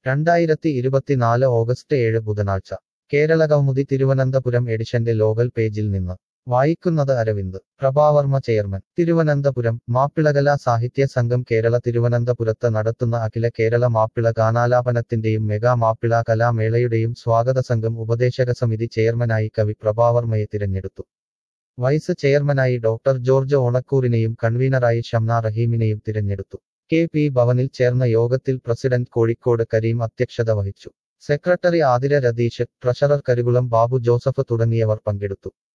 രണ്ടായിരത്തി ഇരുപത്തിനാല് ഓഗസ്റ്റ് ഏഴ് ബുധനാഴ്ച കേരളകൗമുദി തിരുവനന്തപുരം എഡിഷന്റെ ലോകൽ പേജിൽ നിന്ന് വായിക്കുന്നത് അരവിന്ദ് പ്രഭാവർമ്മ ചെയർമാൻ തിരുവനന്തപുരം മാപ്പിളകലാ സാഹിത്യ സംഘം കേരള തിരുവനന്തപുരത്ത് നടത്തുന്ന അഖില കേരള മാപ്പിള ഗാനാലാപനത്തിന്റെയും മെഗാ മാപ്പിള കലാമേളയുടെയും സ്വാഗത സംഘം ഉപദേശക സമിതി ചെയർമാനായി കവി പ്രഭാവർമ്മയെ തിരഞ്ഞെടുത്തു വൈസ് ചെയർമാനായി ഡോക്ടർ ജോർജ് ഓണക്കൂറിനെയും കൺവീനറായി ഷംന റഹീമിനെയും തിരഞ്ഞെടുത്തു കെ പി ഭവനിൽ ചേർന്ന യോഗത്തിൽ പ്രസിഡന്റ് കോഴിക്കോട് കരീം അധ്യക്ഷത വഹിച്ചു secretary Athira Ratheesh treasurer Karikulam Babu Joseph തുടങ്ങിയവർ പങ്കെടുത്തു